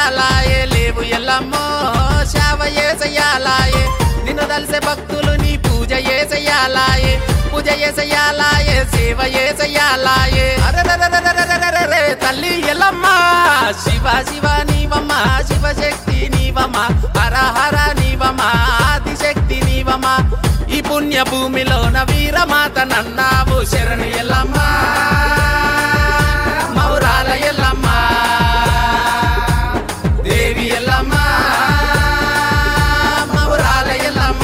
ఏసయ్యాలాయే లేవు ఎల్లమ్మో శావ ఏసయ్యాలాయే నిన్ను దలిసే భక్తులు నీ పూజ ఏసయ్యాలాయే పూజ ఏసయ్యాలాయే సేవ ఏసయ్యాలాయే అరెరెరెరెరెరెరెరెరె, తల్లి ఎల్లమ్మ శివ శివ నీవమ్మ శివశక్తి నీవమ్మ హర హర నీవమ్మ ఆదిశక్తి నీవమ్మ ఈ పుణ్య భూమిలోన వీరమాత నన్నావు శరణు ఎల్లమ్మ మౌరాల ఎల్లమ్మ దేవి ఎల్లమ్మ మౌరాల ఎల్లమ్మ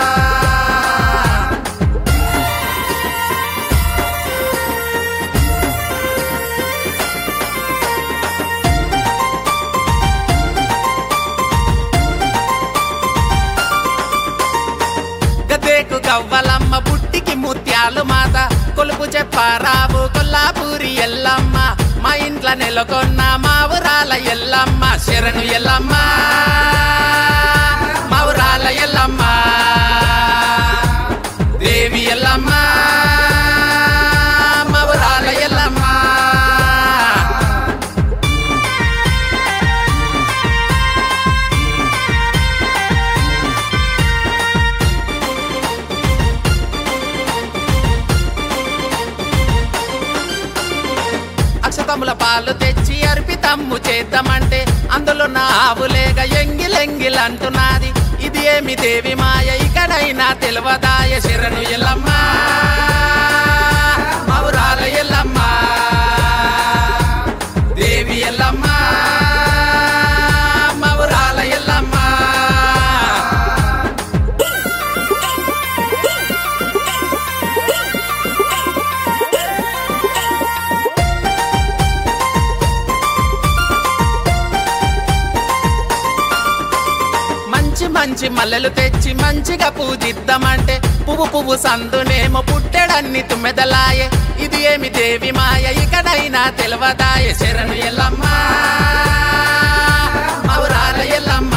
గదేకు గవ్వలమ్మ బుట్టికి ముత్యాలు మాత కొలుపు చెప్పారావు కొల్లాపూరి ఎల్లమ్మ మా ఇంట్లో నెలకొన్న మా ఊరాల ఎల్లమ్మ శరణు ఎల్లమ్మ మా ఊరాల ఎల్లమ్మ దేవి ఎల్లమ్మ మా ఊరాల ఎల్లమ్మ అక్షతముల పాలు తెచ్చి అర్పితమ్ము చేద్దామంటే అందులో నా ఆవులేగ ఎంగిలెంగిలంటున్నది ఇది ఏమి దేవి మాయ ఇకడైనా తెలివదాయ శరణు ఎల్లమ్మ మౌరాల ఎల్లమ్మ దేవి ఎల్లమ్మ మౌరాల ఎల్లమ్మ మంచి మంచి మల్లెలు తెచ్చి మంచిగా పూజిద్దామంటే పువ్వు పువ్వు సందునేమో పుట్టెడన్ని తుమ్మెదలాయే ఇది ఏమి దేవి మాయ ఇకడైనా తెలవదాయ శరణు ఎల్లమ్మ మౌరాల ఎల్లమ్మ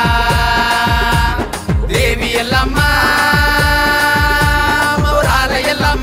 దేవి ఎల్లమ్మ మౌరాల ఎల్లమ్మ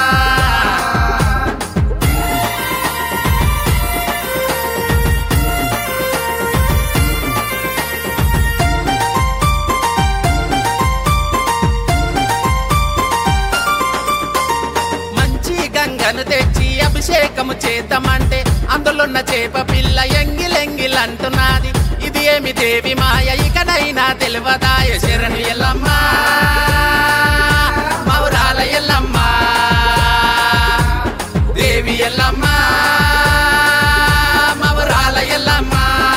మంచి గంగను తెచ్చి అభిషేకము చేద్దామంటే అందులోన్న చేప పిల్ల ఎంగిలెంగిలంటున్నది ఇది ఏమి దేవి మాయ ఇకనైనా తెలివదాయ శరణు ఎల్లమ్మ మౌరాల ఎల్లమ్మ దేవి ఎల్లమ్మ మౌరాల ఎల్లమ్మ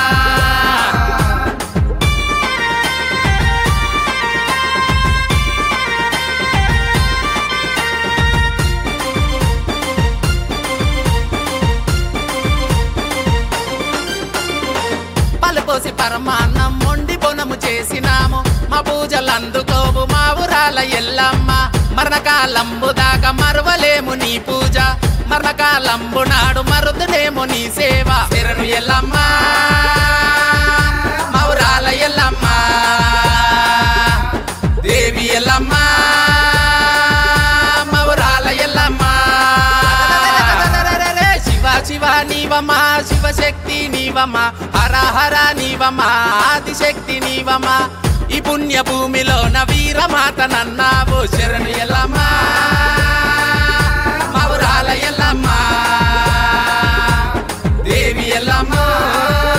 పలుపోసి పరమాన్నం మొండి బొనము చేసినాము మా పూజలు అందుకోవు మా ఊరాల ఎల్లమ్మ మరణకాలంబు దాకా మరవలేము నీ పూజ మరణకాలంబు నాడు మరుదునేమో నీ సేవ శరణు ఎల్లమ్మ మా ఊరాల ఎల్లమ్మ దేవి ఎల్లమ్మ మా ఊరాల ఎల్లమ్మ శివ శివ నీవమా శివశక్తి నీవమా హర హర నీవమా ఆదిశక్తి నీవమా ఈ పుణ్య భూమిలో వీరమాత నన్నావు శరణు ఎల్లమ్మా మౌరాల ఎల్లమ్మ దేవి ఎల్లమ్మ